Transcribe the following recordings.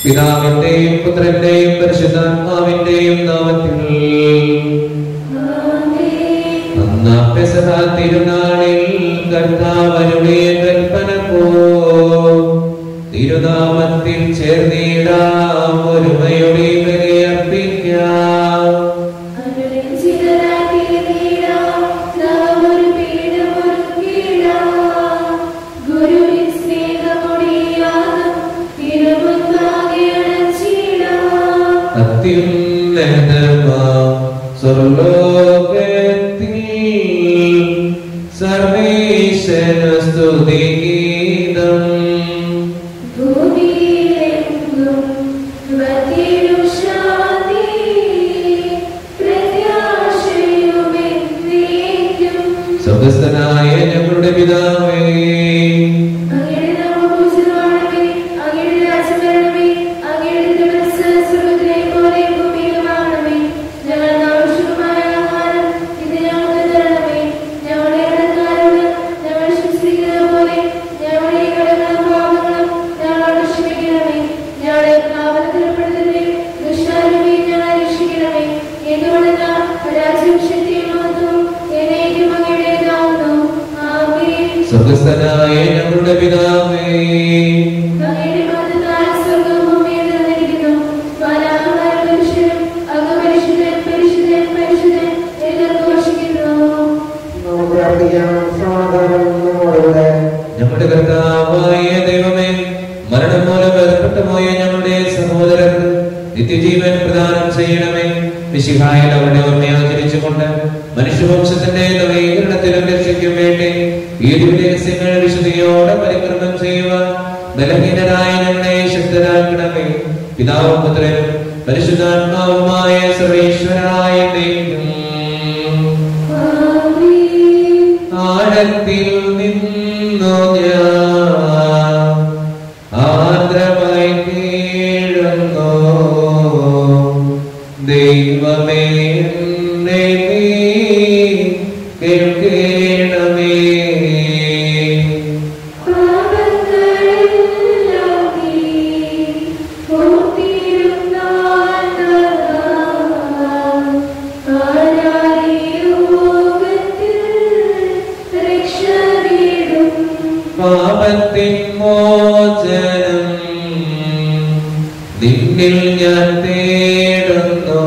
പിതാവിന്റെയും പുത്രന്റെയും പരിശുദ്ധാത്മാവിന്റെയും നാമത്തിൽ ഒന്നാം പെസഹ തിരുനാളിൽ കർത്താവരുടെ കൽപ്പന പോ തിരുനാമത്തിൽ ചേർന്നിടാം ഒരുമയുടെ ബലിയർപ്പിക്കാം അത്യുന്നതമാം സ്വർലോകത്തിൽ സർവേശ്വര സ്തുതിഗീതം സ്വർഗസ്ഥനായ ഞങ്ങളുടെ പിതാവേ സ്വർഗസ്ഥനായ ഞങ്ങളുടെ പിതാവേ നമുക്ക് പ്രാർത്ഥിക്കാം സമാധാനം നമ്മോടുകൂടെ ഞങ്ങളുടെ കർത്താവായ ദൈവമേ മരണം മൂലം വേർപെട്ടു പോയ ഞങ്ങളുടെ സഹോദരർക്ക് നിത്യജീവൻ പ്രദാനം ചെയ്യണമേ വിശിഹായ അവരുടെ ഓർമ്മ ആചരിച്ചുകൊണ്ട് മനുഷ്യവംശത്തിന്റെ നവീകരണത്തിലും രക്ഷയ്ക്കും വേണ്ടി ഈ രഹസ്യങ്ങൾ വിശുദ്ധിയോടെ പരിക്രമം ചെയ്യുവാൻ ബലഹീനരായ ഞങ്ങളെ ശക്തരാക്കണമേ പിതാവും പുത്രനും പരിശുദ്ധാത്മാവുമായ സർവേശ്വരായ ദൈവം ആഴത്തിൽ നിന്നു ഞാൻ ആർദ്രമായി കേഴുന്നു ദൈവമേ എന്നെ നീ കേൾക്കണമേ പാപത്തിൻ മോചനം നിന്നിൽ ഞാൻ തേടുന്നു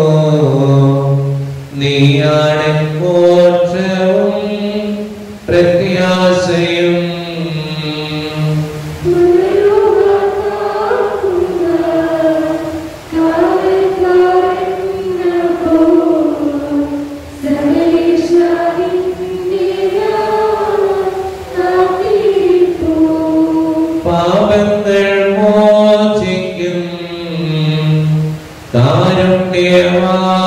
നീയാണ് മോക്ഷവും പ്രത്യാശയും പാപങ്ങൾ മോചിക്കും കാരുണ്യവാരിധേ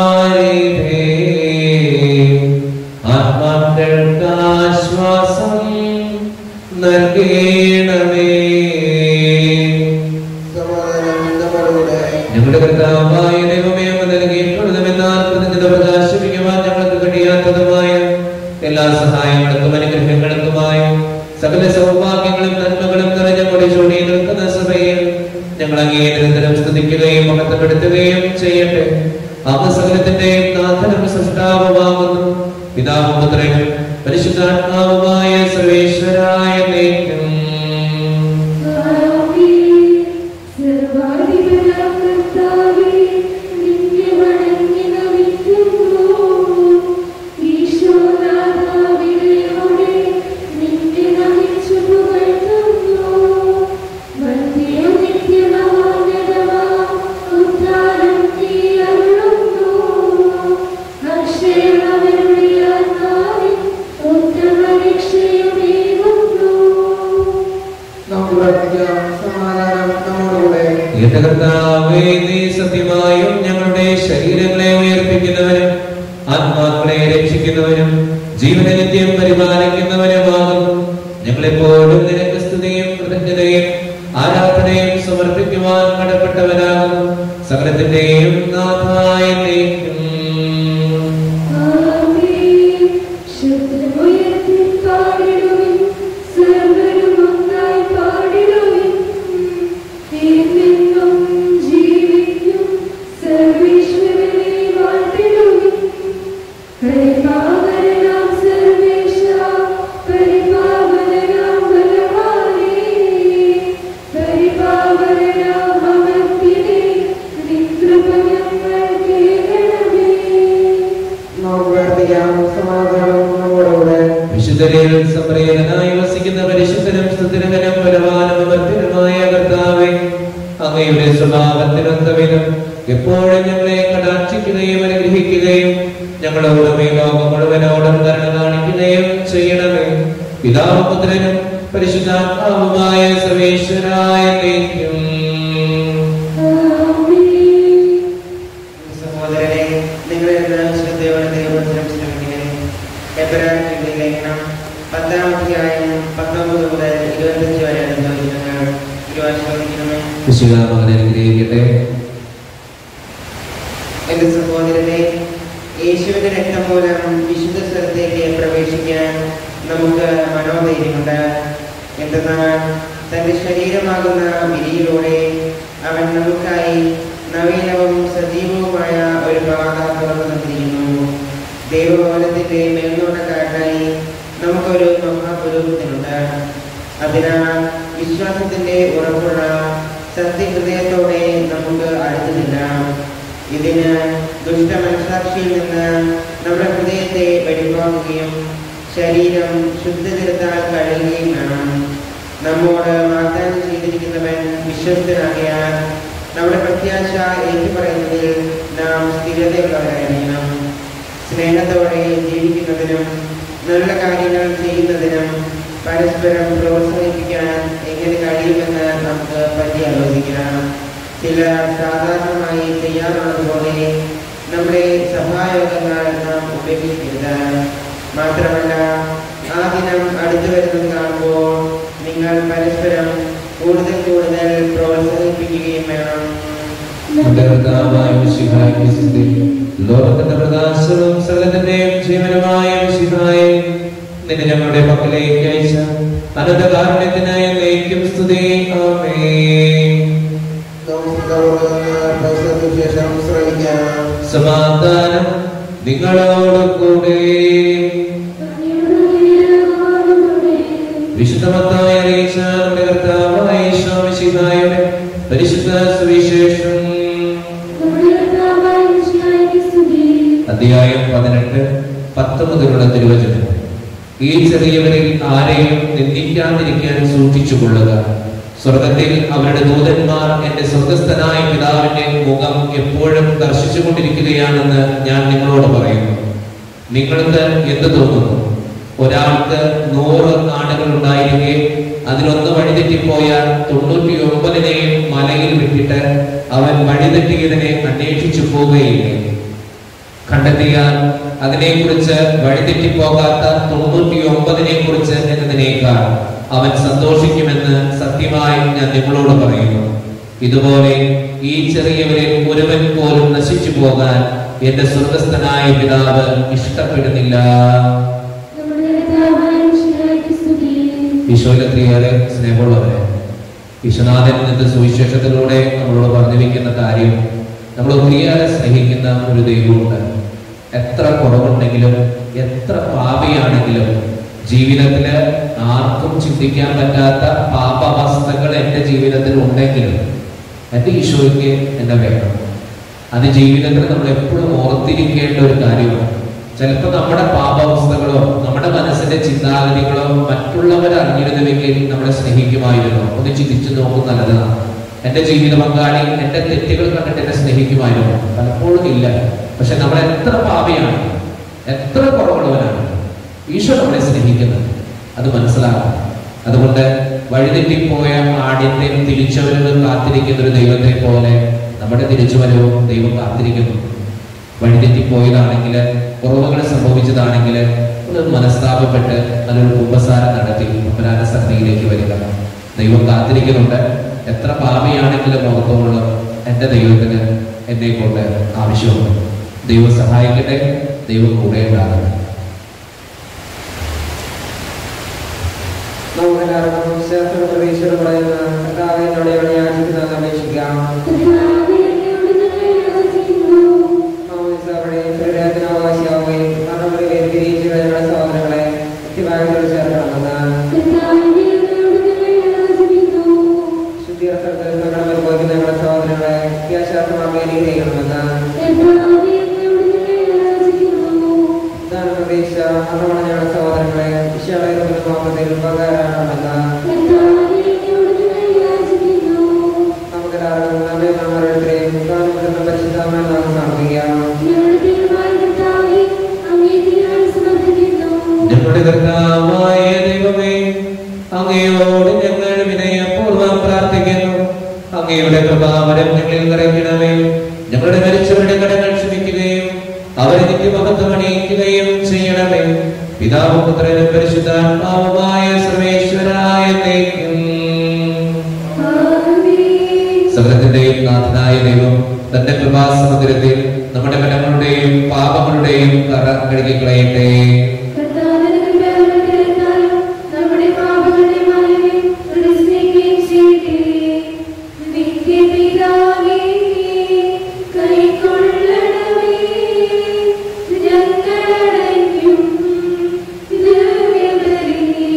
ആത്മാക്കൾക്ക് ആശ്വാസം നൽകണമേ സമാധാനം നമ്മോടുകൂടെ ഞങ്ങളുടെ കർത്താവായ ദൈവമേ അങ്ങ് നൽകിയിട്ടുള്ളതുമെന്നാൽ പ്രതിനിധ പ്രകാശിപ്പിക്കുവാൻ ഞങ്ങൾക്ക് കഴിയാത്തതുമായ എല്ലാ സഹായങ്ങൾക്കും അനുഗ്രഹങ്ങൾക്കുമായി സകല സൗഭാഗ്യങ്ങളും നന്മകളും നിറഞ്ഞ പൊടിച്ചോടി നിൽക്കുന്ന സഭയിൽ ഞങ്ങൾ അങ്ങേ നിരന്തരം സ്തുതിക്കുകയും മഹത്വപ്പെടുത്തുകയും ചെയ്യട്ടെ അവ സകലത്തിന്റെയും നാഥനും സൃഷ്ടാവുമാകുന്നു പിതാവും പുത്രനും പരിശുദ്ധാത്മാവുമായ സർവേശ്വരായ ദൈവം നമുക്ക് പ്രാർത്ഥിക്കാം സമാധാനം നമ്മോടുകൂടെ എന്റെ കർത്താവേ നീ സത്യമായും ഞങ്ങളുടെ ശരീരങ്ങളെ ഉയർപ്പിക്കുന്നവരും ആത്മാക്കളെ രക്ഷിക്കുന്നവരും ജീവനെ നിത്യം പരിപാലിക്കുന്നവരുമാകുന്നു ഞങ്ങളെപ്പോഴും നിനക്ക് സ്തുതിയും കൃതജ്ഞതയും ആരാധനയും സമർപ്പിക്കുവാൻ കടപ്പെട്ടവരാകുന്നു സകലത്തിന്റെയും നാഥായ നീക്കും പാടിടുവിൻ സർവരും ഒന്നായി പാടിടുവിൻ പുത്രനും പരിശുദ്ധാത്മാവുമായ സർവേശ്വരായ ദൈവം സഹോദരനെ നിങ്ങൾ എന്ന ശ്രദ്ധയോടെ ദൈവവചനം ശ്രമിക്കണേ എബ്രാഹിം ലേഖനം പത്താം അധ്യായം പത്തൊമ്പത് മുതൽ ഇരുപത്തഞ്ച് വരെയാണ് ചോദിക്കുന്നത് ഇരുവാൻ ചോദിക്കണമേ വിശുദ്ധ മകനെ അനുഗ്രഹിക്കട്ടെ എന്റെ സഹോദരനെ യേശുവിന്റെ രക്തം മൂലം വിശുദ്ധ സ്ഥലത്തേക്ക് പ്രവേശിക്കാൻ നമുക്ക് മനോധൈര്യമുണ്ട് എന്തെന്നാൽ തന്റെ ശരീരമാകുന്ന വിരിയിലൂടെ അവൻ നമുക്കായി നവീനവും സജീവവുമായ ഒരു പാത തുറന്നു തന്നിരിക്കുന്നു ദൈവഭവനത്തിന്റെ മേൽനോട്ടക്കാരനായി നമുക്കൊരു മഹാപുരോഹിതനുണ്ട് അതിനാൽ വിശ്വാസത്തിന്റെ ഉറപ്പുള്ള സത്യഹൃദയത്തോടെ നമുക്ക് അടുത്തുന്നില്ല ഇതിന് ദുഷ്ടമനസാക്ഷിയിൽ നിന്ന് നമ്മുടെ ഹൃദയത്തെ വെടിപ്പാക്കുകയും ശരീരം ശുദ്ധജലത്താൽ കഴുകുകയും വേണം നമ്മോട് വാഗ്ദാനം ചെയ്തിരിക്കുന്നവൻ വിശ്വസ്തനാകിയാൽ നമ്മുടെ പ്രത്യാശ ഏറ്റുപറയുന്നതിൽ നാം സ്ഥിരതയുള്ളവരായിരിക്കണം സ്നേഹത്തോടെ ജീവിക്കുന്നതിനും നല്ല കാര്യങ്ങൾ ചെയ്യുന്നതിനും പരസ്പരം പ്രോത്സാഹിപ്പിക്കാൻ എങ്ങനെ കഴിയുമെന്ന് നമുക്ക് പറ്റി ആലോചിക്കണം ചിലർ സാധാരണമായി ചെയ്യാറുള്ളതുപോലെ നമ്മുടെ സഭായോഗങ്ങൾ നാം ഉപേക്ഷിക്കരുത് മാത്രമല്ല ആ ദിനം അടുത്തു വരുന്നത് കാണുമ്പോൾ നിങ്ങൾ പരസ്പരം കൂടുതൽ കൂടുതൽ പ്രോത്സാഹിപ്പിക്കുകയും വേണം നമ്മുടെ കർത്താവായ മിശിഹായ്ക്ക് സ്തുതി. ലോകത്തിന്റെ പ്രകാശവും സകലത്തിന്റെയും ജീവനുമായ മിശിഹായെ നിന്നെ ഞങ്ങളുടെ പക്കലേക്ക് അയച്ച അനന്ത കാരുണ്യത്തിനായി എന്നേക്കും സ്തുതി ആമേൻ നമുക്ക് ശേഷം ശ്രമിക്കാം സമാധാനം നിങ്ങളോട് കൂടെ വിശുദ്ധമത്തായ അറിയിച്ച നമ്മുടെ കർത്താവായ ഈശോ മിശിഹായുടെ പരിശുദ്ധ സുവിശേഷം അധ്യായം പതിനെട്ട് പത്ത് മുതലുള്ള തിരുവചനം ഈ ചെറിയവരിൽ ആരെയും നിന്ദിക്കാതിരിക്കാൻ സൂക്ഷിച്ചുകൊള്ളുക സ്വർഗത്തിൽ അവരുടെ ദൂതന്മാർ എന്റെ സ്വർഗസ്ഥനായ പിതാവിന്റെ മുഖം എപ്പോഴും ദർശിച്ചുകൊണ്ടിരിക്കുകയാണെന്ന് ഞാൻ നിങ്ങളോട് പറയുന്നു നിങ്ങൾക്ക് എന്ത് തോന്നുന്നു ഒരാൾക്ക് നൂറ് ആടുകൾ ഉണ്ടായിരിക്കെ അതിലൊന്ന് വഴിതെറ്റിപ്പോയാൽ തൊണ്ണൂറ്റി ഒമ്പതിനെയും മലയിൽ വിട്ടിട്ട് അവൻ വഴിതെറ്റിയതിനെ അന്വേഷിച്ചു പോവുകയില്ലേ കണ്ടെത്തിയാൽ അതിനെക്കുറിച്ച് വഴിതെറ്റിപ്പോകാത്ത തൊണ്ണൂറ്റി ഒമ്പതിനെ കുറിച്ച് എന്നതിനേക്കാൾ അവൻ സന്തോഷിക്കുമെന്ന് സത്യമായി ഞാൻ നിങ്ങളോട് പറയുന്നു ഇതുപോലെ ഈ ചെറിയവരിൽ ഒരുവൻ പോലും നശിച്ചു പോകാൻ എന്റെ സ്വർഗസ്ഥനായ പിതാവ് ഇഷ്ടപ്പെടുന്നില്ല ഈശോയിലെത്തിയേറെ സ്നേഹമുള്ളവരെ വിശ്വനാഥൻ ഇന്നത്തെ സുവിശേഷത്തിലൂടെ നമ്മളോട് പറഞ്ഞു വെക്കുന്ന കാര്യം നമ്മൾ ഒത്തിരിയേറെ സ്നേഹിക്കുന്ന ഒരു ദൈവമുണ്ട് എത്ര കുറവുണ്ടെങ്കിലും എത്ര പാപിയാണെങ്കിലും ജീവിതത്തില് ആർക്കും ചിന്തിക്കാൻ പറ്റാത്ത പാപാവസ്ഥകൾ എൻ്റെ ജീവിതത്തിൽ ഉണ്ടെങ്കിലും എൻ്റെ ഈശോയ്ക്ക് എന്നെ വേണം അത് ജീവിതത്തിൽ നമ്മൾ എപ്പോഴും ഓർത്തിരിക്കേണ്ട ഒരു കാര്യമാണ് ചിലപ്പോൾ നമ്മുടെ പാപാവസ്ഥകളോ നമ്മുടെ മനസ്സിന്റെ ചിന്താഗതികളോ മറ്റുള്ളവർ അറിഞ്ഞിരുന്നുവെങ്കിൽ നമ്മളെ സ്നേഹിക്കുമായിരുന്നു ഒന്ന് ചിന്തിച്ചു നോക്കും നല്ലതാണ് എന്റെ ജീവിത പങ്കാളി എന്റെ തെറ്റുകൾ കണ്ടിട്ട് എന്നെ സ്നേഹിക്കുമായിരുന്നു പലപ്പോഴും ഇല്ല പക്ഷെ നമ്മൾ എത്ര പാപിയാണ് എത്ര കുറവുള്ളവനാണ് ഈശോ നമ്മളെ സ്നേഹിക്കുന്നത് അത് മനസ്സിലാക്കണം അതുകൊണ്ട് വഴിതെറ്റിപ്പോയ ആടിന്റെ തിരിച്ചുവരവ് കാത്തിരിക്കുന്ന ഒരു ദൈവത്തെ പോലെ നമ്മുടെ തിരിച്ചുവരവും ദൈവം കാത്തിരിക്കുന്നു വഴിതെറ്റിപ്പോയതാണെങ്കിൽ കുറവുകൾ സംഭവിച്ചതാണെങ്കിൽ ഒന്ന് മനസ്താപപ്പെട്ട് നല്ലൊരു കുമ്പസാരം നടത്തി അപരാധ സന്നിധിയിലേക്ക് വരിക ദൈവം കാത്തിരിക്കുന്നുണ്ട് എത്ര പാപിയാണെങ്കിലും ഓർത്തോളൂ എൻ്റെ ദൈവത്തിന് എന്നെ കൊണ്ട് ആവശ്യമുണ്ട് ദൈവം സഹായിക്കട്ടെ ദൈവം കൂടെ ഉണ്ടാകട്ടെ നമുക്കെല്ലാവർക്കും ശാസ്ത്ര പ്രതീക്ഷകൾ പറയുന്ന കർത്താവിനോട് യാചിക്കുന്നത് അപേക്ഷിക്കാം ഹൃദയത്തിനാവശ്യമാവുകയും നമ്മുടെ വേർതിരിച്ചുള്ള ഞങ്ങളുടെ സഹോദരങ്ങളെ കൃത്യമായി ചേർക്കണമെന്ന് ശുദ്ധീകരണത്തിൽ ഞങ്ങൾ അനുഭവിക്കുന്ന ഞങ്ങളുടെ സഹോദരങ്ങളെ വ്യത്യാശാർത്ഥമാക്കി അനുഗ്രഹിക്കണമെന്ന് ഇതാണ് പ്രതീക്ഷ അതുകൊണ്ട് ഞങ്ങളുടെ സഹോദരങ്ങളെ വിശാലത്തിൽ ഉപകാരമാണെന്ന് പ്രാർത്ഥിക്കുന്നു അങ്ങയുടെ കൃപാവരം ഞങ്ങളിൽ നിറയ്ക്കണമേ ഞങ്ങളുടെ മരിച്ചവരുടെ കടങ്ങൾ ക്ഷമിക്കുകയും അവരെ നിത്യമഹത്വം അണിയിക്കുകയും ചെയ്യണമേ പിതാവും പുത്രനും പരിശുദ്ധാത്മാവുമായ സർവേശ്വരായ സകലത്തിന്റെയും നാഥനായ ദൈവം തന്റെ കൃപാസമുദ്രത്തിൽ നമ്മുടെ ബലങ്ങളുടെയും പാപങ്ങളുടെയും കറ കഴുകിക്കളയട്ടെ നമ്മുടെ പാപങ്ങളുടെ മാലിന്യം തുടച്ചുനീക്കുകയും ചെയ്യട്ടെ. നിത്യപിതാവേ, കൈക്കൊള്ളണമേ ഞങ്ങളടയ്ക്കും ദിവ്യബലി.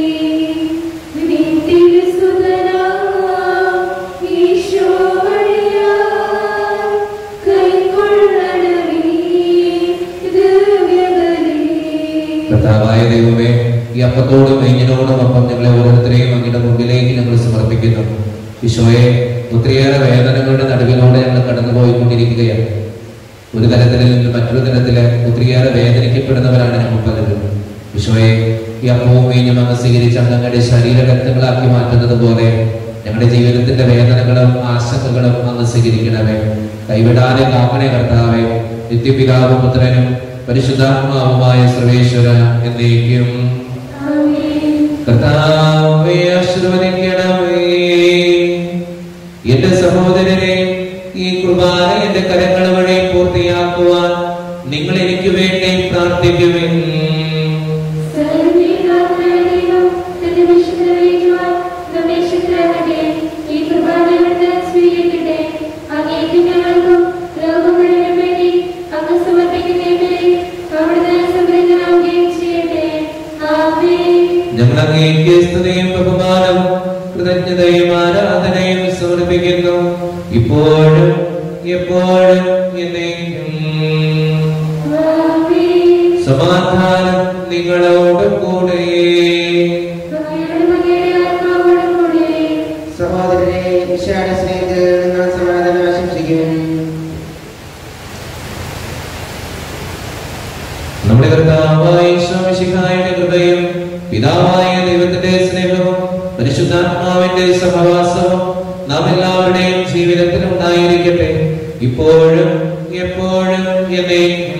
നിത്യസുതനാ ഈശോ വഴിയാൽ കൈക്കൊള്ളണമേ ദിവ്യബലി. കർത്താവായ ദൈവമേ ഈ അപ്പത്തോടും മെയ്ഞ്ഞിനോടും ഒപ്പം ഞങ്ങളെ ഓരോരുത്തരെയും അങ്ങയുടെ മുമ്പിലേക്ക് ഞങ്ങൾ സമർപ്പിക്കുന്നു ഈശോയെ ഒത്തിരിയേറെ വേദനകളുടെ നടുവിലൂടെ ഞങ്ങൾ കടന്നുപോയിക്കൊണ്ടിരിക്കുകയാണ് ഒരു തരത്തിൽ നിന്ന് മറ്റൊരു തരത്തില് ഒത്തിരിയേറെ വേദനിക്കപ്പെടുന്നവരാണ് ഞങ്ങൾ പലരും ഈശോയെ ഈ അപ്പവും മെയ്ഞ്ഞും അങ്ങ് സ്വീകരിച്ച് അങ്ങ് അങ്ങയുടെ ശരീരരക്തങ്ങളാക്കി മാറ്റുന്നത് പോലെ ഞങ്ങളുടെ ജീവിതത്തിന്റെ വേദനകളും ആശങ്കകളും അങ്ങ് സ്വീകരിക്കണമേ കൈവിടാതെ കാപ്പനെ കർത്താവെ നിത്യപിതാവും പുത്രനും പരിശുദ്ധാത്മാവുമായ സർവേശ്വര എന്നേക്കും ആമേൻ കർത്താവെ ആശീർവദിക്കണമേ എന്റെ സഹോദരരെ ഈ കുർബാന എന്റെ കരങ്ങൾ വഴി പൂർത്തിയാക്കുവാൻ നിങ്ങൾ എനിക്ക് വേണ്ടി പ്രാർത്ഥിക്കുമെൻ സർവ്വീകാത്മനായ ദൈവം തന്റെ വിശുദ്ധരേഖയാൽ നമ്മെ ശുദ്ധരാക്കട്ടെ. ഈ കുർബാന ഇവിടുന്ന് സ്വീകരിക്കട്ടെ. അങ്ങേക്ക് ഞങ്ങൾക്കും ലോകം മുഴുവനും വേണ്ടി അങ്ങ് സമർപ്പിക്കുന്ന ഈ ബലി അവിടുന്ന് സംപ്രീതനാവുകയും ചെയ്യട്ടെ. ആമേൻ. ഞങ്ങൾ അങ്ങേക്ക് സ്തുതിയും ബഹുമാനവും കൃതജ്ഞതയും ആരാധനയും സമർപ്പിക്കുന്നു ഇപ്പോഴും എപ്പോഴും എന്നേക്കും ആമേൻ. സമാധാനം നിങ്ങളോട് കൂടെ അങ്ങയുടെ മകയുടെ ആത്മാവോടും കൂടെ സഹോദരനെ വിശാല സ്നേഹത്തിൽ നിങ്ങൾ സമാധാനം ആശംസിക്കും നമ്മുടെ കർത്താവായ ഈശോമിശിഹായുടെ കൃപയും പിതാവായ ദൈവത്തിന്റെ സ്നേഹവും പരിശുദ്ധാത്മാവിന്റെ സഹവാസവും നാം എല്ലാവരുടെയും ജീവിതത്തിൽ ഉണ്ടായിരിക്കട്ടെ ഇപ്പോഴും എപ്പോഴും എന്നേക്കും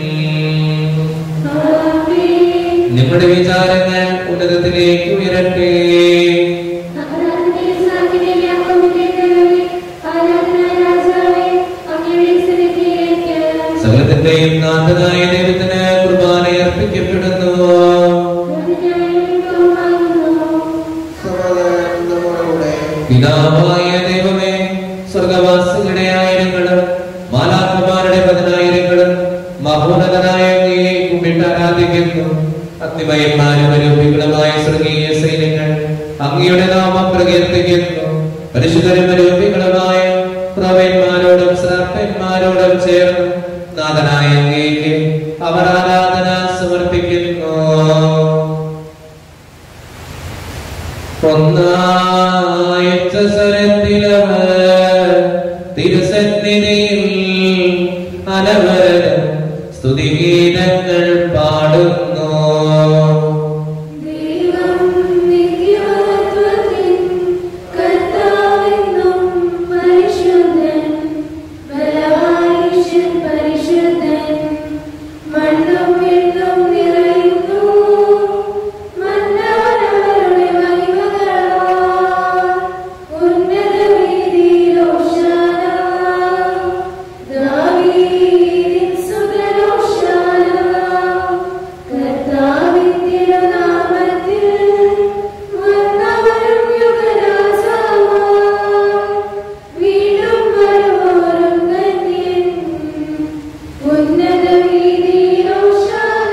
ആമേൻ. നിങ്ങളുടെ വിചാരങ്ങൾ ഉന്നതത്തിലേക്ക് ഉയരട്ടെ ആരാധനയെ സാക്കിനെ വ്യാപകമില്ലേ ദൈവമേ, ആരാധനായ രാജാവേ, അങ്ങയുടെ സന്നിധിയിലേക്ക് സകലത്തിന്റെയും നാഥനായ ദൈവത്തിന് കുർബാന അർപ്പിക്കപ്പെടുന്നു സമാധാനം നമ്മോടുകൂടെ പിതാവായ ദൈവമേ സ്വർഗവാസികളുടെ ആയിരങ്ങളും മാലാഖമാരുടെ പതിനായിരങ്ങളും മഹോന്നതനായ അങ്ങയെ കുമ്പിട്ട് ആരാധിക്കുന്നു അഗ്നിമയന്മാരും അരൂപികളുമായ സ്വർഗീയ സൈന്യങ്ങൾ അങ്ങയുടെ നാമം പ്രകീർത്തിക്കുന്നു പരിശുദ്ധരും അരൂപികളുമായ പ്രവന്മാരോടും ശ്രദ്ധന്മാരോടും ചേർന്ന് നാഥനായ അങ്ങേക്ക് അവർ ആരാധന സമർപ്പിക്കുന്നു ഒന്നായച്ച സ്വരത്തിലവർ തിരുസന്നിധിയിൽ അലവരം സ്തുതിഗീതങ്ങൾ പാടുന്നു ദൈവം നിത്യമഹത്വത്തിൻ കർത്താവെന്നും പരിശുദ്ധൻ ബലവാനീശൻ പരിശുദ്ധൻ മണ്ണും വിണ്ണും നിറയുന്നു മന്നവനവരുടെ മഹിമകളാൽ ഉന്നത വീതിയിൽ ഓശാന ദാവീദിൻ സുതരോശാന കർത്താവിൻ തിരുനാമത്തിൽ വന്നവരും യുഗരാജാവായി വീണ്ടും വരുവോരും ധന്യൻ ഉന്നത വീതിയിൽ ഓശാന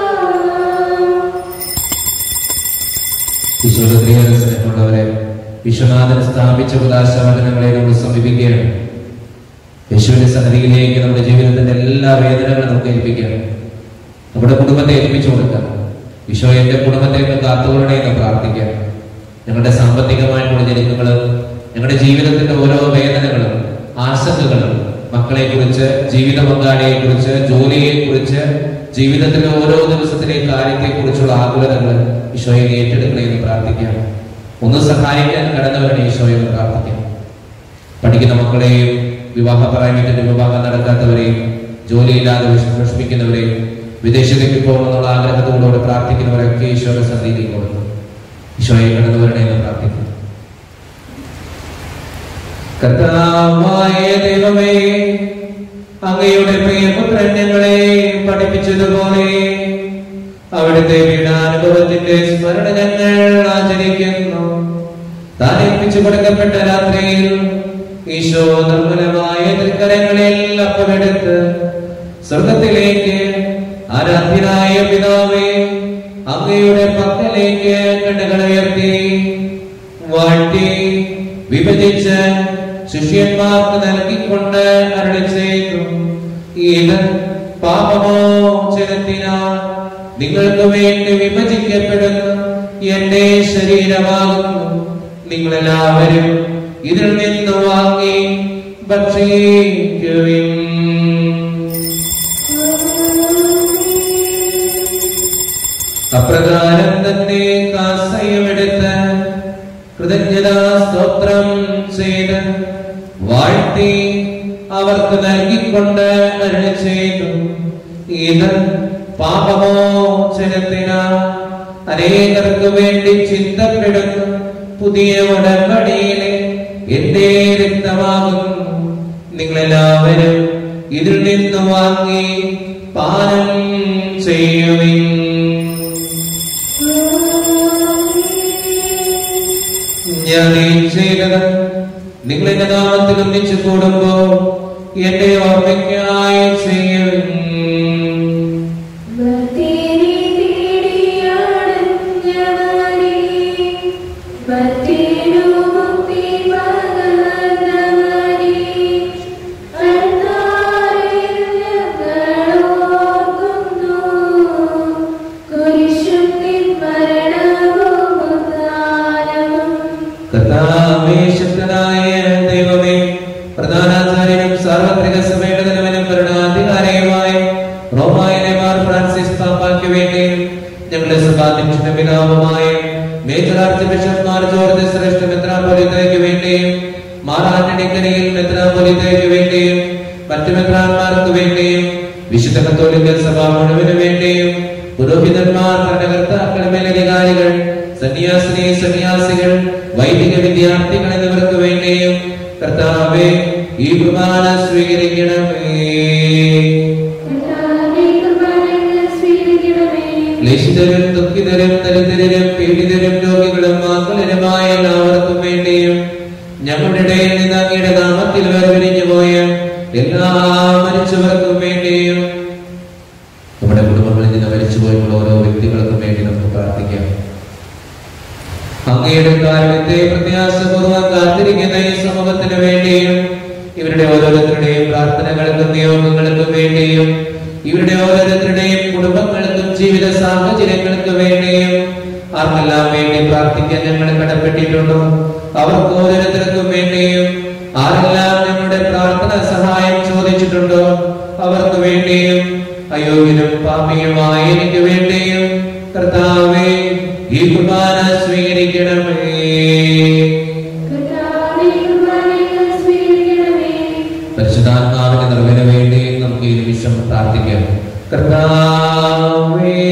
ഈശോയുടെ സ്നേഹമുള്ളവരെ വിശ്വനാഥൻ സ്ഥാപിച്ച ഉദാശവചനങ്ങളെ നമ്മൾ സമീപിക്കുകയാണ് യേശുവിന്റെ സന്നിധിയിലേക്ക് നമ്മുടെ ജീവിതത്തിന്റെ എല്ലാ വേദനകളും നമുക്ക് ഏൽപ്പിക്കുകയാണ് നമ്മുടെ കുടുംബത്തെ ഏൽപ്പിച്ചു കൊടുക്കാം ഈശോ എന്റെ കുടുംബത്തെ ഒന്ന് കാത്തുകൊള്ളണേ എന്ന് പ്രാർത്ഥിക്കാം ഞങ്ങളുടെ സാമ്പത്തികമായിട്ടുള്ള ഞെരുക്കങ്ങളും ഞങ്ങളുടെ ജീവിതത്തിന്റെ ഓരോ വേദനകളും ആശങ്കകളും മക്കളെ കുറിച്ച് ജീവിത പങ്കാളിയെ കുറിച്ച് ജോലിയെ കുറിച്ച് ജീവിതത്തിലെ ഓരോ ദിവസത്തിലെ കാര്യത്തെ കുറിച്ചുള്ള ആകുലതകൾ ഈശോയെ ഏറ്റെടുക്കണേ എന്ന് പ്രാർത്ഥിക്കാം ഒന്ന് സഹായിക്കാൻ കടന്നു വരണേ ഈശോയെ എന്ന് പ്രാർത്ഥിക്കാം പഠിക്കുന്ന മക്കളെയും വിവാഹപ്രായമേറ്റിന്റെ വിവാഹം നടക്കാത്തവരെയും ജോലിയില്ലാതെ വിഷ- വിഷമിക്കുന്നവരെയും വിദേശത്തേക്ക് പോകണമെന്നുള്ള ആഗ്രഹത്തോടുകൂടെ പ്രാർത്ഥിക്കുന്നവരൊക്കെ ഈശോയുടെ സന്നിധിയിൽ കൊടുക്കും ഈശോയെ കടന്നവരുടെ എന്ന് പ്രാർത്ഥിക്കുന്നു കർത്താവായ ദൈവമേ അങ്ങയുടെ പ്രിയപുത്രൻ ഞങ്ങളെ പഠിപ്പിച്ചതുപോലെ അവിടുത്തെ പീഡാനുഭവത്തിന്റെ സ്മരണ ഞങ്ങൾ ആചരിക്കുന്നു താൻ ഏൽപ്പിച്ചു കൊടുക്കപ്പെട്ട രാത്രിയിൽ ഈശോ നിർമ്മലമായ തൃക്കരങ്ങളിൽ അപ്പമെടുത്ത് സ്വർഗത്തിലേക്ക് ആരാധ്യനായ പിതാവേ അങ്ങയുടെ പക്കലേക്ക് കണ്ണുകൾ ഉയർത്തി വാഴ്ത്തി വിഭജിച്ച് ശിഷ്യന്മാർക്ക് നൽകിക്കൊണ്ട് അരുളി ചെയ്തു ഇത് പാപമോചനത്തിനാൽ നിങ്ങൾക്ക് വേണ്ടി വിഭജിക്കപ്പെടുന്ന എന്റെ ശരീരമാകുന്നു നിങ്ങളെല്ലാവരും ഇതിൽ നിന്ന് വാങ്ങി ഭക്ഷിക്കുവിൻ അപ്രകാരം തന്നെ കാസയുമെടുത്ത് കൃതജ്ഞതാ സ്തോത്രം ചെയ്ത് വാഴ്ത്തി അവർക്ക് നൽകിക്കൊണ്ട് അരുളി ചെയ്തു ഇത് പാപമോചനത്തിന അനേകർക്ക് വേണ്ടി ചിന്തപ്പെടുന്ന പുതിയ ഉടമ്പടിയിലെ എന്റെ രക്തമാകുന്നു നിങ്ങളെല്ലാവരും ഇതിൽ നിന്ന് വാങ്ങി പാനം ചെയ്യുവിൻ ഞാൻ ഈ ചെയ്തത് നിങ്ങൾ എന്റെ നാമത്തിൽ ഒന്നിച്ചു കൂടുമ്പോ എന്റെ ഓർമ്മയ്ക്കായി ചെയ്യുവിൻ ഭക്തിനി തേടിയാടഞ്ഞവനേ, ഭക്തിനു മുക്തി പകർന്നവനേ, അൽത്താരയിൽ ഞങ്ങളോർക്കുന്നു, കുരിശും നിൻ മരണവും ഉദ്ധാനവും. കർത്താവേ ശക്തനായ ദൈവമേ പ്രധാനാചാര്യനും സാർവത്രിക സഭയുടെ തലവനും ഭരണാധികാരിയുമായ റോമായിലെ മാർ ഫ്രാൻസിസ് പാപ്പായ്ക്ക് വേണ്ടി ഞങ്ങളുടെ സഭാധ്യക്ഷന്റെ പിതാവുമായ major archbishop Mar George ശ്രേഷ്ഠ മെത്രാപൊലിത്തയ്ക്ക് വേണ്ടിയും മാർ ആന്റണിക്കരയിൽ മെത്രാപൊലിത്തയ്ക്ക് വേണ്ടിയും മറ്റു മെത്രാന്മാർക്ക് വേണ്ടിയും വിശുദ്ധ കത്തോലിക്ക സഭ മുഴുവന് വേണ്ടിയും പുരോഹിതന്മാർ ഭരണകർത്താക്കൾ മേലധികാരികൾ സന്യാസിനി സന്യാസികൾ വൈദിക വിദ്യാർത്ഥികൾ എന്നിവർക്ക് വേണ്ടിയും കർത്താവേ ഈ കുർബാന സ്വീകരിക്കണമേ കർത്താവേ, കുർബാനകൾ സ്വീകരിക്കണമേ. ക്ലേശിതരും ദുഃഖിതരും ദരിദ്രരും പീഡിതരും രോഗികളും ആകുലരുമായ എല്ലാവർക്കും വേണ്ടിയും ഞങ്ങളുടെ ഇടയിൽ നിന്ന് അങ്ങയുടെ നാമത്തിൽ വേർപിരിഞ്ഞു പോയ എല്ലാ മരിച്ചവർക്കും വേണ്ടിയും നമ്മുടെ കുടുംബങ്ങളിൽ നിന്ന് മരിച്ചുപോയിട്ടുള്ള ഓരോ വ്യക്തികൾക്കും വേണ്ടി നമുക്ക് പ്രാർത്ഥിക്കാം അങ്ങയുടെ കാരണത്തെ പ്രത്യാശപൂർവ്വം കാത്തിരിക്കുന്ന ഈ സമൂഹത്തിന് വേണ്ടിയും ഇവരുടെ ഓരോരുത്തരുടെയും പ്രാർത്ഥനകൾക്കും നിയോഗങ്ങൾക്കും വേണ്ടിയും ഇവരുടെ ഓരോരുത്തരുടെയും കുടുംബങ്ങൾക്കും ജീവിത സാഹചര്യങ്ങൾക്ക് വേണ്ടിയും ആർക്കെല്ലാം വേണ്ടി പ്രാർത്ഥിക്കാൻ ഞങ്ങൾ കടപ്പെട്ടിട്ടുണ്ടോ അവർക്ക് ഓരോരുത്തർക്കും വേണ്ടിയും ആരെല്ലാം ഞങ്ങളുടെ പ്രാർത്ഥന സഹായം ചോദിച്ചിട്ടുണ്ടോ അവർക്ക് വേണ്ടിയും അയോഗ്യനും പാപിയുമായ എനിക്ക് വേണ്ടിയും കർത്താവേ ഈ കുർബാന സ്വീകരിക്കണമേ കർത്താവേ, കുർബാനകൾ സ്വീകരിക്കണമേ. പരിശുദ്ധാത്മാവിന്റെ നിറവിന് വേണ്ടി നമുക്ക് ഈ നിമിഷം പ്രാർത്ഥിക്കാം കർത്താവേ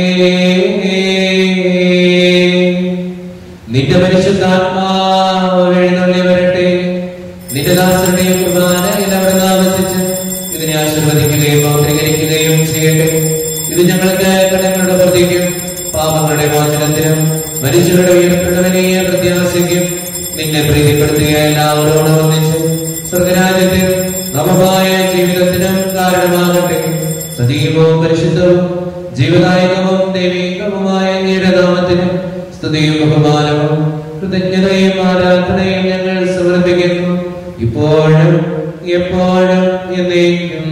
നിന്റെ പരിശുദ്ധാത്മാവ് എഴുന്നള്ളി വരട്ടെ നിന്റെ ദാസരുടെയും കുർബാനയിൽ അവിടെ താമസിച്ച് ഇതിനെ ആശീർവദിക്കുകയും മൗത്രീകരിക്കുകയും ചെയ്യട്ടെ ഇത് ഞങ്ങൾക്ക് കടങ്ങളുടെ പ്രതിക്കും പാപങ്ങളുടെ മോചനത്തിനും മനുഷ്യരുടെ ഉയർപ്പെടുന്നതിനെയ പ്രത്യാശയ്ക്കും നിന്നെ പ്രീതിപ്പെടുത്തിയ എല്ലാവരോടും ഒന്നിച്ച് സ്വർഗരാജ്യത്തിൽ നവമായ ജീവിതത്തിനും കാരണമാകട്ടെ സജീവവും പരിശുദ്ധവും ജീവദായകവും ദൈവികവുമായ അങ്ങയുടെ നാമത്തിന് സ്തുതിയും ബഹുമാനവും കൃതജ്ഞതയും ആരാധനയും ഞങ്ങൾ സമർപ്പിക്കുന്നു ഇപ്പോഴും എപ്പോഴും എന്നേക്കും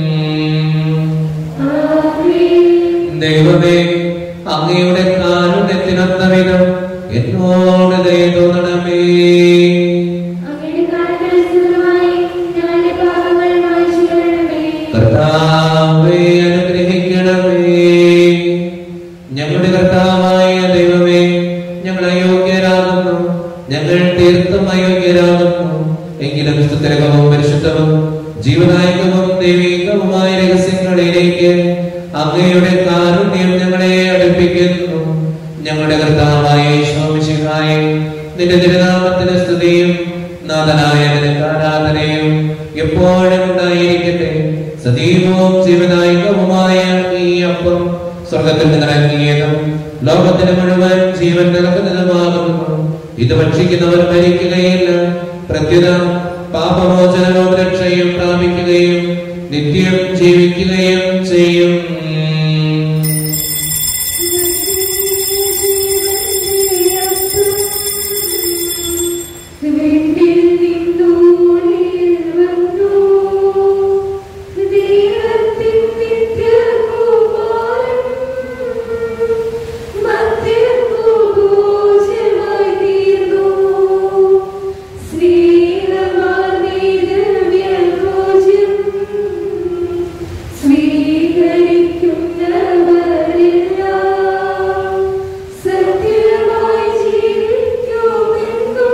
ആമേൻ. ദൈവമേ അങ്ങയുടെ കാരുണ്യത്തിനൊത്ത വിധം എന്നോട് ദയ തോന്നണമേ അങ്ങയുടെ കാരണാനുസൃതമായി ഞങ്ങളുടെ പാപങ്ങൾ മായ്ച്ചു തരണമേ. കർത്താവേ അനുഗ്രഹിക്കണമേ ഞങ്ങളുടെ കർത്താവായ ദൈവമേ ഞങ്ങൾ അയോഗ്യരാകുന്നു ഞങ്ങൾ തീർത്തും അയോഗ്യരാകുന്നു എങ്കിലും ഇതിലും സ്തുതിരകവും പരിശുദ്ധവും ജീവനായകവും ദൈവികവുമായ രഹസ്യങ്ങളിലേക്ക് അങ്ങയുടെ കാരുണ്യം ഞങ്ങളെ അടുപ്പിക്കുന്നു ഞങ്ങളുടെ കർത്താവായ ശോമിശിഹായ നിന്റെ തിരുനാമത്തിന് സ്തുതിയും നാഥനായ നിനക്ക് ആരാധനയും എപ്പോഴും ഉണ്ടായിരിക്കട്ടെ സജീവവും ജീവനായകവുമായ ഈ അപ്പം സ്വർഗത്തിൽ നിന്നിറങ്ങിയതും ലോകത്തിന് മുഴുവൻ ജീവൻ നൽകുന്നതുമാകുന്നു ഇത് ഭക്ഷിക്കുന്നവർ മരിക്കുകയില്ല പ്രത്യുത പാപമോചനവും രക്ഷയും പ്രാപിക്കുകയും നിത്യം ജീവിക്കുകയും ചെയ്യും സ്വീകരിക്കുന്നവരെല്ലാം സത്യമായി ജീവിക്കുമെന്നും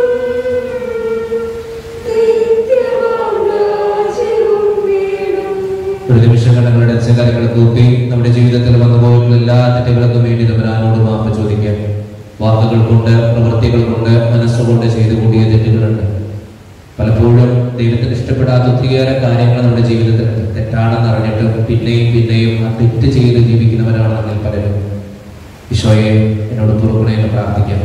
നിത്യമാം രാജ്യവും നേടും ഒരു നിമിഷം കണ്ണുകളുടെ അച്ഛകാര്യങ്ങൾ കൂപ്പി നമ്മുടെ ജീവിതത്തിൽ വന്നുപോയിട്ടുള്ള എല്ലാ തെറ്റുകൾക്കും വേണ്ടി തമ്പരാനോട് മാപ്പ് ചോദിക്കാം വാക്കുകൾ കൊണ്ട് പ്രവൃത്തികൾ കൊണ്ട് മനസ്സുകൊണ്ട് ചെയ്തു കൂടിയ തെറ്റുകളുണ്ട് പലപ്പോഴും ദൈവത്തിന് ഇഷ്ടപ്പെടാത്ത ഒത്തിരിയേറെ കാര്യങ്ങൾ നമ്മുടെ ജീവിതത്തിൽ തെറ്റാണെന്ന് അറിഞ്ഞിട്ടും പിന്നെയും പിന്നെയും ആ തെറ്റ് ചെയ്ത് ജീവിക്കുന്നവരാണ് നമ്മിൽ പലരും ഈശോയെ എന്നോട് പുറകുണേ എന്ന് പ്രാർത്ഥിക്കാം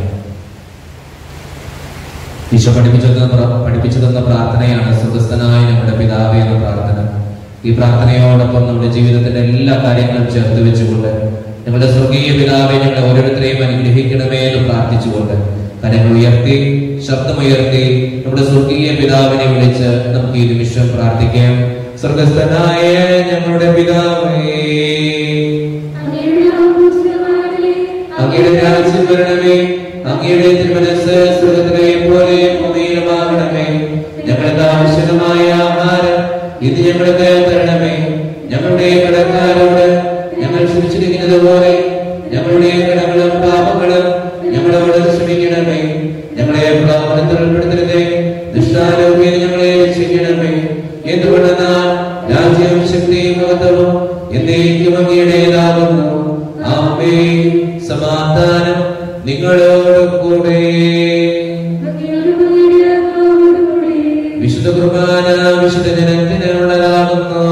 ഈശോ പഠിപ്പിച്ചു തന്ന പ്ര- പഠിപ്പിച്ചു തന്ന പ്രാർത്ഥനയാണ് സുഖസ്ഥനായ നമ്മുടെ പിതാവേ എന്ന പ്രാർത്ഥന ഈ പ്രാർത്ഥനയോടൊപ്പം നമ്മുടെ ജീവിതത്തിന്റെ എല്ലാ കാര്യങ്ങളും ചേർത്ത് വെച്ചുകൊണ്ട് ഞങ്ങളുടെ സ്വർഗീയ പിതാവെ ഞങ്ങളെ ഓരോരുത്തരെയും അനുഗ്രഹിക്കണമേ എന്ന് പ്രാർത്ഥിച്ചുകൊണ്ട് കരങ്ങൾ ഉയർത്തി ശബ്ദമുയർത്തി നമ്മുടെ സ്വർഗീയ പിതാവിനെ വിളിച്ച് നമുക്ക് ഈ നിമിഷം പ്രാർത്ഥിക്കാം സ്വർഗസ്ഥനായ ഞങ്ങളുടെ പിതാവേ അങ്ങയുടെ ആഭൂഷിതമാണല്ലേ അങ്ങയുടെ രാജ്യം വരണമേ അങ്ങയുടെ തിരുമനസ് സ്വർഗത്തിലെ പോലെ ഭൂമിയിലുമാകണമേ ഞങ്ങൾക്ക് ആവശ്യമായ ആഹാരം ഇത് ഞങ്ങൾക്ക് തരണമേ ഞങ്ങളുടെ കടക്കാരോട് ഞങ്ങൾ ക്ഷമിച്ചിരിക്കുന്നത് പോലെ ഞങ്ങളുടെ കടങ്ങളും പാപങ്ങളും ഞങ്ങളോട് ക്ഷമിക്കണമേ ഞങ്ങളെ പ്രലോഭനത്തിൽ ഉൾപ്പെടുത്തരുതേ ദുഷ്ടാരോഗ്യം ഞങ്ങളെ രക്ഷിക്കണമേ എന്തുകൊണ്ടെന്നാൽ രാജ്യവും ശക്തിയും മഹത്വവും എന്നേക്കും അങ്ങയുടേതാകുന്നു ആമേ സമാധാനം നിങ്ങളോട് കൂടെ അങ്ങയുടെ മകന്റെ ആത്മാവോടുകൂടെ വിശുദ്ധ കുർബാന വിശുദ്ധ ജനത്തിനുള്ളതാകുന്നു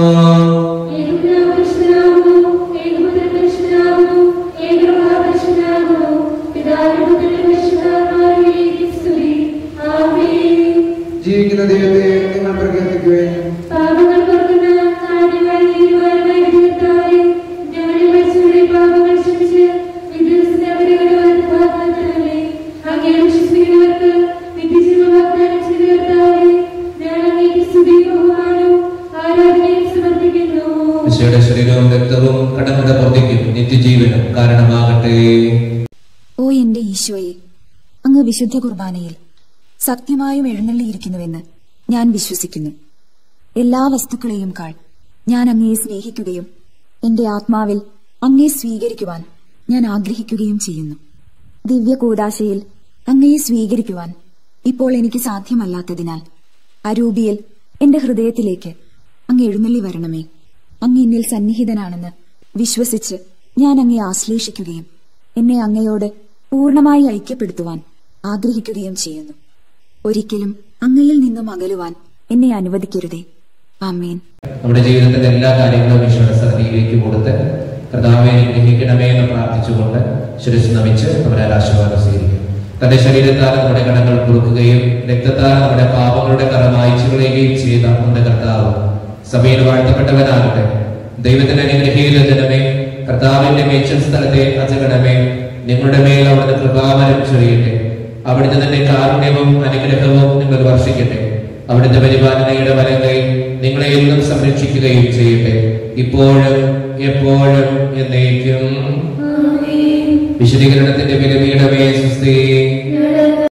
ഏകപുരാപരിശുദ്ധനാകുന്നു, ഏകപുത്രപരിശുദ്ധനാകുന്നു, ഏകമഹാപരിശുദ്ധനാകുന്നു. പിതാവിനും പുത്രനും പരിശുദ്ധാത്മാവിനും സ്തുതി. ആമേൻ. ജീവിക്കുന്ന ദൈവത്തെ നിങ്ങൾ പ്രകീർത്തിക്കുകയും പാപങ്ങൾ പൊറുക്കുന്ന കാരുണ്യവാൻ നീതിമാനായ കർത്താവേ, ഞങ്ങളുടെ മരിച്ചവരുടെ പാപങ്ങൾ ക്ഷമിച്ച് വിദ്യാഭ്യാസത്തിന്റെ അപകടങ്ങളെ വാഗ്ദാനത്തിലല്ലേ. അങ്ങയെ വിശ്വസിക്കുന്നവർക്ക് നിത്യജീവൻ വാഗ്ദാനം ചെയ്ത കർത്താവേ, ഞാൻ അങ്ങേക്ക് സ്തുതിയും ബഹുമാനവും ആരാധനയും സമർപ്പിക്കുന്നു വിശയുടെ ശരീരവും രക്തവും കടങ്ങളുടെ പ്രതിക്കും നിത്യജീവനും കാരണമാകട്ടെ ഓ എന്റെ ഈശോയെ അങ്ങ് വിശുദ്ധ കുർബാനയിൽ സത്യമായും എഴുന്നള്ളിയിരിക്കുന്നുവെന്ന് ഞാൻ വിശ്വസിക്കുന്നു എല്ലാ വസ്തുക്കളെയും കാൾ ഞാൻ അങ്ങയെ സ്നേഹിക്കുകയും എന്റെ ആത്മാവിൽ അങ്ങയെ സ്വീകരിക്കുവാൻ ഞാൻ ആഗ്രഹിക്കുകയും ചെയ്യുന്നു ദിവ്യ കൂടാശയിൽ അങ്ങയെ സ്വീകരിക്കുവാൻ ഇപ്പോൾ എനിക്ക് സാധ്യമല്ലാത്തതിനാൽ അരൂപിയിൽ എന്റെ ഹൃദയത്തിലേക്ക് അങ്ങ് എഴുന്നള്ളി വരണമേ അങ്ങ് എന്നിൽ സന്നിഹിതനാണെന്ന് വിശ്വസിച്ച് ഞാൻ അങ്ങയെ ആശ്ലേഷിക്കുകയും എന്നെ അങ്ങയോട് പൂർണ്ണമായി ഐക്യപ്പെടുത്തുവാൻ ആഗ്രഹിക്കുകയും ചെയ്യുന്നു ഒരിക്കലും അങ്ങയിൽ നിന്നും അകലുവാൻ എന്നെ അനുവദിക്കരുതേ ആമേൻ നമ്മുടെ ജീവിതത്തിന്റെ എല്ലാ കാര്യങ്ങളും ഈശോയുടെ സന്നിധിയിലേക്ക് കൊടുത്ത് കർത്താവെ ഗ്രഹിക്കണമേ എന്ന് പ്രാർത്ഥിച്ചുകൊണ്ട് ശിരസ് നമിച്ച് അവരെ ആശീർവാദം സ്വീകരിക്കും തന്റെ ശരീരത്താൽ നമ്മുടെ കടങ്ങൾ കുറുക്കുകയും രക്തത്താൽ നമ്മുടെ പാപങ്ങളുടെ കറ മായ്ച്ചു കളയുകയും ചെയ്ത നമ്മുടെ കർത്താവ് സഭയിൽ വാഴ്ത്തപ്പെട്ടവനാകട്ടെ ദൈവത്തിന്റെ അനുഗ്രഹീത ജനമേ കർത്താവിന്റെ മേച്ചൽ സ്ഥലത്തെ അജഗണമേ നിങ്ങളുടെ മേൽ അവിടുന്ന് കൃപാവരം ചൊരിയട്ടെ അവിടുന്ന് തന്റെ കാരുണ്യവും അനുഗ്രഹവും നിങ്ങൾ വർഷിക്കട്ടെ അവിടുത്തെ പരിപാലനയുടെ വലങ്കൈ നിങ്ങളെ എന്നും സംരക്ഷിക്കുകയും ചെയ്യട്ടെ ഇപ്പോഴും എപ്പോഴും എന്നേക്കും ആമേൻ. വിശദീകരണത്തിന്റെ വിലമീടമേ സുസ്ഥി ഞങ്ങളുടെ